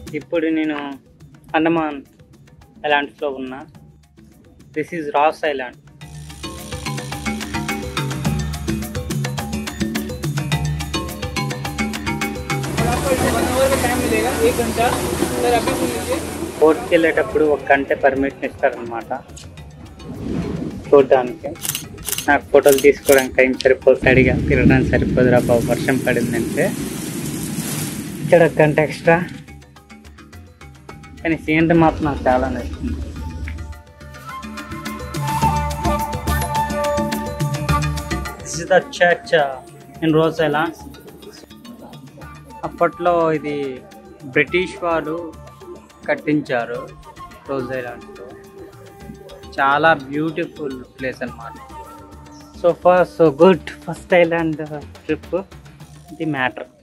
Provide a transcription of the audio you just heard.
ఇప్పుడు నేను అండమాన్ ఐలాండ్స్లో ఉన్నా దిస్ ఈజ్ రాస్ ఐలాండ్ आपको वन आवर का टाइम मिलेगा एक घंटा सर अभी सुन लीजिए కోర్టుకి వెళ్ళేటప్పుడు ఒక గంట పర్మిషన్ ఇస్తారనమాట చూడడానికి నాకు ఫోటోలు తీసుకోవడానికి టైం సరిపోదు అడిగా తిరగడానికి సరిపోదురా బాబు వర్షం పడిందంటే ఇక్కడ ఒక గంట ఎక్స్ట్రా కానీ సీనరీ మాత్రం నాకు చాలా నచ్చింది this is the church in Ross islands అప్పట్లో ఇది బ్రిటిష్ వారు కట్టించారు రోజ్ ఐలాండ్స్లో చాలా బ్యూటిఫుల్ ప్లేస్ అన్నమాట so far so good first island trip ఇది మ్యాటర్